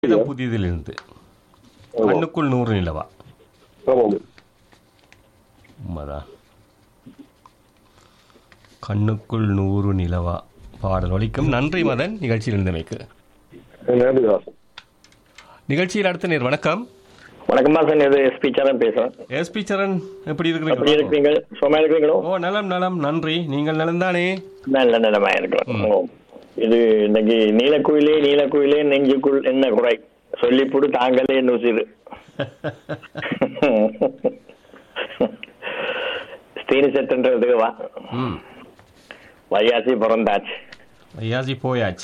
இதான் புதியதிலிருந்து கண்ணுக்குள் நூறு நிலவா ஆமாம் உண்மைதான் கண்ணுக்குள் நூறு நிலவா பாடல் ஒலிக்கும் நன்றி மதன் நிகழ்ச்சியில் இருந்தமைக்கு நன்றி வாசன் நிகழ்ச்சியில் அடுத்த நேர் வணக்கம் வணக்கம் சார் இது எஸ்பி சரண் பேசுறேன் எஸ்பி சரண் எப்படி எப்படி இருக்கிறீங்க இருக்கிறீங்க சும்மா இருக்கிறீங்களோ ஓ நலம் நலம் நன்றி நீங்கள் நலம்தானே நல்ல நிலமா இருக்கிறோம் ஓ. இது இன்னைக்கு நீலக்குயிலே நீலக்குயிலே நெஞ்சுக்குள் என்ன குறை சொல்லிப்புடு தாங்களே நுசிறு ஸ்தீனி செட்டுன்றதுக்கு வா ம் வையாசி பிறந்தாச்சு ஐயாஜி போயாச்சு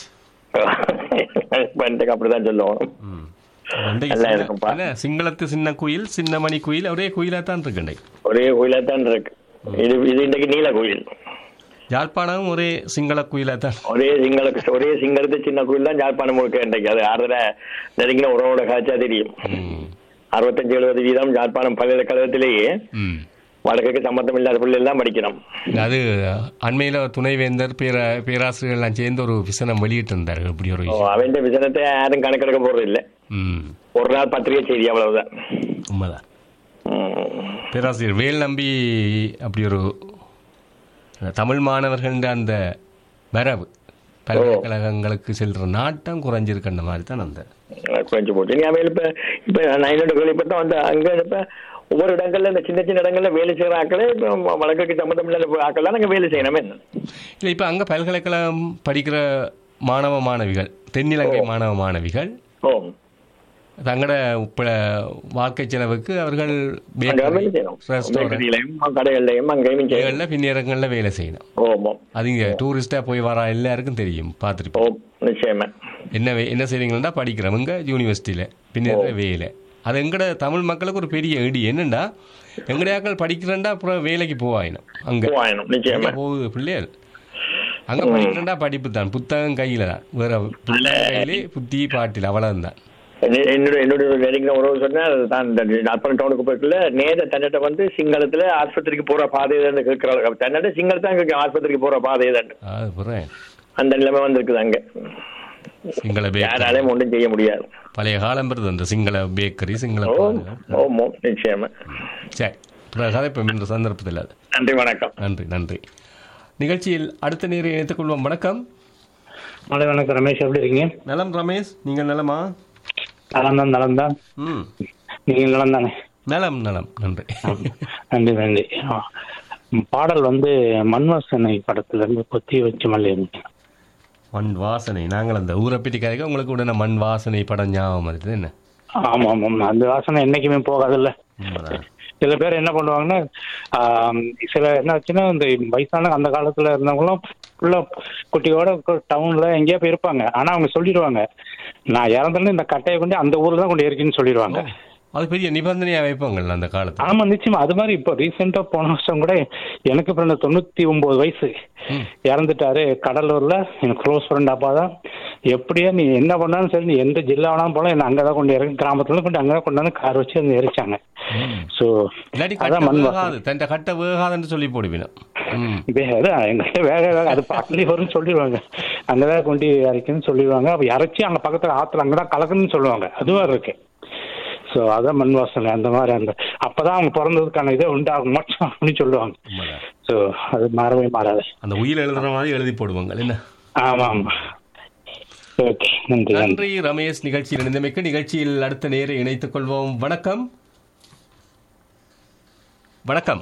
பண்ணிட்டு அப்படிதான் சொல்லுவோம் ம் ரெண்டையும் நல்லா சின்ன- இருக்கும்பா. என்ன, சிங்களத்து சின்ன குயில் சின்னமணி குயில் ஒரே குயிலா தான் இருக்கு இன்றைக்கு. ஒரே கோயிலா தான் இருக்கு இது இது இன்னைக்கு நீல கோயில் யாழ்ப்பாணமும் ஒரே சிங்கள குயிலா தான் ஒரே சிங்களுக்கு ஒரே சிங்களத்து சின்ன கோயில் தான் ஜாழ்ப்பாணம் முழுக்க இன்றைக்கு அது ஆறுதல நெருங்கின உறவோட காய்ச்சா தெரியும் ம். அறுபத்தஞ்சு எழுபது வீதம் ஜாழ்ப்பாணம் பல்கலைக்கழகத்திலேயே ம். வடக்குக்கு சம்பந்தம் இல்லாத பிள்ளை எல்லாம் படிக்கணும் அது அண்மையில துணைவேந்தர் பேர பேராசிரியர் எல்லாம் சேர்ந்து ஒரு விசனம் வெளியிட்டு இருந்தார்கள் இப்படி ஒரு ஓ, விஷயம் அவன் விசனத்தை யாரும் கணக்கெடுக்க போறது இல்ல ம் ஒரு நாள் பத்திரிகை செய்தி அவ்வளவுதான் உண்மைதான் ம். பேராசிரியர் வேல் நம்பி அப்படி ஒரு அந்த தமிழ் மாணவர்கள்ன்ற அந்த வரவு பல்கலைக்கழகங்களுக்கு செல்ற நாட்டம் குறைஞ்சிருக்கின்ற மாதிரி தான் அந்த குறைஞ்சு போச்சு நீ அவன் இப்ப இப்ப நான் என்னோட கேள்விப்பட்ட வந்து அங்க இப்ப ஒவ்வொரு இடங்கள்ல இந்த சின்ன சின்ன இடங்கள்ல வேலை செய்யற ஆக்களே இப்ப வழக்குக்கு சம்பந்தம் இல்லாத ஆக்கள்லாம் நாங்க வேலை செய்யணும் என்ன இல்லை இப்போ அங்கே பல்கலைக்கழகம் படிக்கிற மாணவ மாணவிகள் தென்னிலங்கை மாணவ மாணவிகள் ஓ தங்களோட ப- வாழ்க்கை செலவுக்கு அவர்கள் அங்க வேலை செய்யணும் ரெஸ்டாரண்ட் பேக்கரியிலையும் கடைகள்லையும் அங்கேயும் செய்யணும் கடைகளில் பின்னிறங்களில் வேலை செய்யணும் ஓமோ அது இங்கே டூரிஸ்டாக போய் வர எல்லாருக்கும் தெரியும் ஓ பார்த்துருப்போம் நிச்சயமா என்ன வே- என்ன செய்றீங்கன்னா படிக்கிறவங்க யூனிவர்சிட்டியில் பின்னிற வேலை அது எங்கட தமிழ் மக்களுக்கு ஒரு பெரிய இடி என்னண்டா எங்கடையாக்கள் படிக்கிறேன்டா அப்புறம் வேலைக்கு போவாயினும் அங்கே போவாயணும் நிச்சயமா போகுது பிள்ளைகள் அங்கே படிக்கிறேன்டா படிப்பு தான் புத்தகம் கையில் தான் வேற புத்தகம் கையிலே புத்தி பாட்டில் அவ்வளவுதான் என்ன- என்னோட என்னோட நெருங்கின உறவு சொன்னா தான் இந்த நாற்பது டவுனுக்கு போய்க்குள்ள நேர தன்னிட்ட வந்து சிங்களத்துல ஆஸ்பத்திரிக்கு போற பாதை தான் கேட்கிறாள் தன்னிட்ட சிங்களத்தான் கேட்க ஆஸ்பத்திரிக்கு போற பாதை தான் அது புறேன் அந்த நிலைமை வந்திருக்குது அங்க சிங்கள பேக்கரி யாராலையும் ஒன்றும் செய்ய முடியாது பழைய காலம் வருது அந்த சிங்கள பேக்கரி சிங்கள ஓ பாதைகள். ஓமோ நிச்சயமா சரி அப்புறம் கதைப்போம் என்ற சந்தர்ப்பத்தில் அது நன்றி வணக்கம் நன்றி நன்றி நிகழ்ச்சியில் அடுத்த நேரம் இணைத்துக் கொள்வோம் வணக்கம் மாலை வணக்கம் ரமேஷ் எப்படி இருக்கீங்க நலம் ரமேஷ் நீங்கள் நலமா நலம் தான் நலம் தான் ம் நீங்கள் நலம் தானே நலம் நலம் நன்றி நன்றி நன்றி ஆ. பாடல் வந்து மண்வாசனை படத்துல இருந்து கொத்தி வச்சு மல்லி மண் வாசனை நாங்கள் அந்த ஊரை பற்றி கதைக்க உங்களுக்கு உடனே மண் வாசனை படம் ஞாபகம் வருது என்ன ஆமா ஆமாம் அந்த வாசனை என்னைக்குமே போகாதுல்ல உண்மைதான். சில பேர் என்ன பண்ணுவாங்கன்னா ஆம், சில என்ன ஆச்சுன்னா இந்த வயசான அந்த காலத்துல இருந்தவங்களும் ஃபுல்லா குட்டியோட டவுன்ல எங்கேயோ போய் இருப்பாங்க ஆனா அவங்க சொல்லிடுவாங்க நான் இறந்துன்னு இந்த கட்டையை கொண்டு அந்த ஊர்ல தான் கொண்டு இருக்கேன்னு சொல்லிடுவாங்க அது பெரிய நிபந்தனையா வைப்பாங்கல்ல அந்த காலத்துல ஆமா நிச்சயமா அது மாதிரி இப்போ ரீசெண்டா போன வருஷம் கூட எனக்கு பிறந்த தொண்ணூத்தி ஒன்பது வயசு இறந்துட்டாரு கடலூர்ல எனக்கு க்ளோஸ் ஃப்ரெண்ட் அப்பா தான் எப்படியோ நீ என்ன பண்ணாலும் சரி நீ எந்த ஜில்லா வேணாலும் போல என்ன அங்கதான் கொண்டு இறங்கி கிராமத்துல கொண்டு அங்கதான் கொண்டாந்து கார் வச்சு வந்து எரிச்சாங்க சோ இல்லாட்டி அதான் கட்ட மண் வாசனை. வேகாது தன் கட்ட வேகாதுன்னு சொல்லி போடுவினோம் ம் வே- அதான் எங்கிட்ட வேக வேக அது பக்கத்துலயே வரும்னு சொல்லிடுவாங்க அங்கதான் கொண்டு இறக்குன்னு சொல்லிடுவாங்க அப்ப இறச்சி அங்க பக்கத்துல ஆத்துல அங்கதான் கலக்குன்னு சொல்லுவாங்க அதுவும் இருக்கு சோ அதான் மண் வாசனை அந்த மாதிரி அந்த அப்பதான் அவங்க பிறந்ததுக்கான இதை உண்டாகும் மட்டும் அப்படின்னு சொல்லுவாங்க உண்மைதான். சோ அது மாறவே மாறாது அந்த உயிர் எழுதுற மாதிரி எழுதி போடுவாங்க என்ன ஆமா ஆமா ஓகே நன்றி நன்றி நன்றி ரமேஷ் நிகழ்ச்சியில் இணைந்தமைக்கு நிகழ்ச்சியில் அடுத்த நேர இணைத்துக் கொள்வோம் வணக்கம் வணக்கம்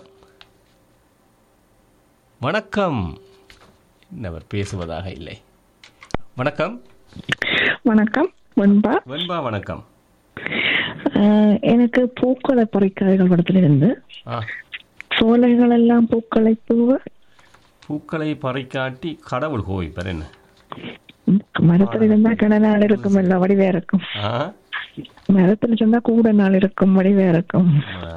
வணக்கம் இன்னவர் பேசுவதாக இல்லை வணக்கம் வணக்கம் வெண்பா வெண்பா வணக்கம் அஹ், எனக்கு பூக்களை பறிக்காய்கள் படத்துல இருந்து ஆ சோலைகள் எல்லாம் பூக்களை தூவ பூக்களை பறைக்காட்டி கடவுள் கோய் பேர் என்ன ம், மரத்துல இருந்தா கிண நாள் இருக்கும் இல்ல வடிவே இருக்கும் ஆ மரத்துல சொன்னா கூட நாள் இருக்கும் வடிவே இருக்கும் ஆ.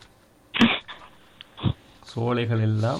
சோலைகள் எல்லாம்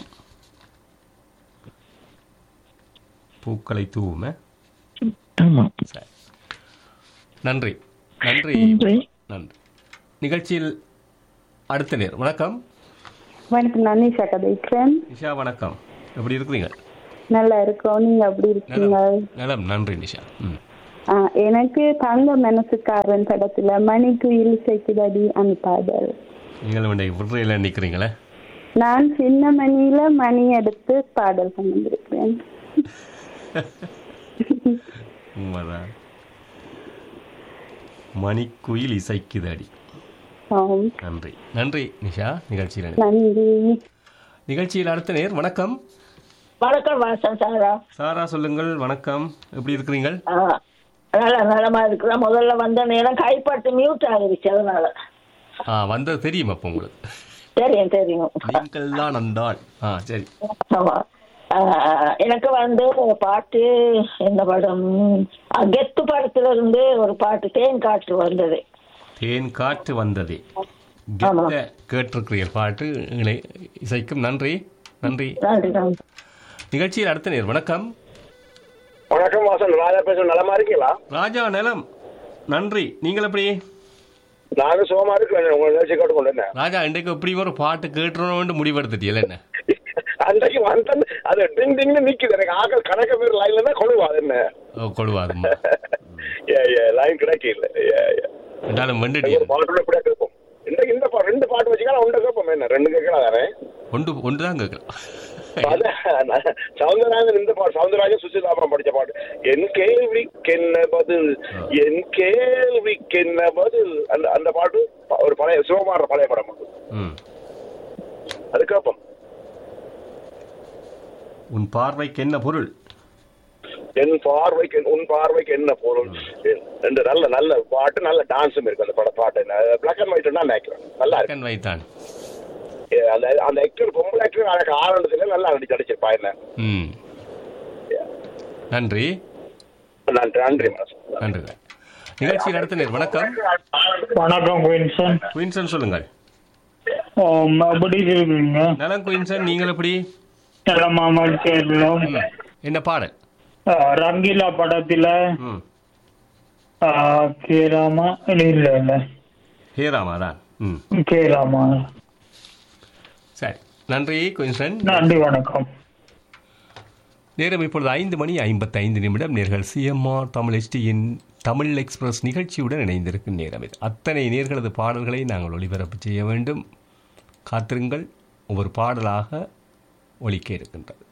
பூக்களை தூவுமே ஆமா சரி நன்றி நன்றி நன்றி நன்றி நிகழ்ச்சியில் அடுத்த நேர் வணக்கம் வணக்கம் நான் நிஷா கதைக்கிறேன் நிஷா வணக்கம் எப்படி இருக்கிறீங்க நல்லா இருக்கோம் நீங்க எப்படி இருக்கீங்க நலம் நலம் நன்றி நிஷா ம் ஆ, எனக்கு தங்க மனசுக்காரன் படத்துல மணிக்குயில் இசைக்குதடி அந்த பாடல் நீங்களும் இன்றைக்கு விடுறையில் நிற்கிறீங்களே நான் சின்ன மணியில மணி எடுத்து பாடல் பண்ணிருக்கிறேன் உண்மைதான் மணிக்குயில் இசைக்குதடி ஆம். நன்றி நன்றி நிஷா நிகழ்ச்சியில் நன்றி நிகழ்ச்சியில் அடுத்த நேர் வணக்கம் வணக்கம் வாசன் சாரா சாரா சொல்லுங்கள் வணக்கம் எப்படி இருக்கிறீங்கள் ஆ, நல்ல நலமா இருக்கிற முதல்ல வந்த நேரம் கைப்பட்டு மியூட் ஆகிருச்சு அதனால ஆ வந்தது தெரியும் அப்போ உங்களுக்கு தெரியும் தெரியும் நீங்கள் தான் அந்தாள் ஆ சரி ஆமா ஆ, எனக்கு வந்து ஒரு பாட்டு என்ன படம் ஆ, கெத்து படத்துல இருந்து ஒரு பாட்டு தேன் காற்று வந்தது தேன் காற்று வந்ததே ஆமா. கெத்த கேட்டிருக்கிறீர்கள் பாட்டு இணை இசைக்கும் நன்றி நன்றி நன்றி நன்றி நிகழ்ச்சியில் அடுத்த நேர் வணக்கம் வணக்கம் வாசன் ராஜா பேசுற நலமா இருக்கீங்களா ராஜா நலம் நன்றி நீங்கள் எப்படி நானும் சுகமா இருக்கேன் உங்க நிகழ்ச்சி கேட்டு கொண்டு வந்தேன் ராஜா இன்றைக்கு எப்படி ஒரு பாட்டு கேட்டுறோம்னு முடிவெடுத்துட்டியல என்ன அன்றைக்கு வந்தேன் அது டிங் டிங்னு நிக்குது எனக்கு ஆக்கள் கணக்க பேர் லைன்ல தான் கொழுவா அது என்ன ஓ, கொழுவாது ஏ ஏ லைன் கிடைக்கல ஏ ஏ ரெண்டாலும் ஒரு வெண்டுட்டியல் பாட்டோட எப்படியா கேட்போம் இந்த இந்த பா- ரெண்டு பாட்டு வச்சுக்கலாம் ஒன்று கேட்போம் என்ன ரெண்டு கேட்கலாம் தானே ஒன்று ஒன்று தான் கேட்கலாம் அதான் சவுந்தரராஜன் இந்த பாட்டு சவுந்தரராஜன் சுசிதாபுரம் படிச்ச பாட்டு என் கேள்விக்கென்ன பதில் என் கேள்விக்கென்ன பதில் அந்த அந்த பாட்டு ப- ஒரு பழைய சிவகுமார பழைய படம் அது. ம் அது கேட்போம் உன் பார்வைக்கு என்ன பொருள் என் பார்வைக்கு உன் பார்வைக்கு என்ன பொருள் ரெண்டு நல்ல நல்ல பாட்டு நல்ல டான்ஸும் இருக்கு அந்த பட பாட்டு பிளாக் அண்ட் ஒயிட் தான் நினைக்கிறேன் நல்லா இருக்கு கண் வைத்தான் ஏ, அந்த அந்த ஆக்டர் பொம்பளை ஆக்டர் எனக்கு ஆரம்பத்துல நல்லா நடிச்சு நடிச்சிருப்பா என்ன ம் நன்றி நன்றி நன்றி மனசு நன்றி நிகழ்ச்சியில் அடுத்த நேர் வணக்கம் வணக்கம் குயின்சன் குயின்சன் சொல்லுங்கள் எப்படி இருக்கீங்க நலம் குயின்சன் நீங்கள் எப்படி மாமா கேரளம் ம். என்ன பாடல் ரங்கிலா படத்துல ம் கேராமா இல்ல இல்ல ஹேராமா தான் ம் கேராமா சரி நன்றி குயின்சன் நன்றி வணக்கம் நேரம் இப்பொழுது ஐந்து மணி ஐம்பத்தைந்து நிமிடம் நேர்கள் சிஎம்ஆர் தமிழ் எஸ்டியின் தமிழ் எக்ஸ்பிரஸ் நிகழ்ச்சியுடன் இணைந்திருக்கும் நேரம் இது அத்தனை நேர்களது பாடல்களை நாங்கள் ஒளிபரப்பு செய்ய வேண்டும் காத்திருங்கள் ஒவ்வொரு பாடலாக ஒலிக்க இருக்கின்றது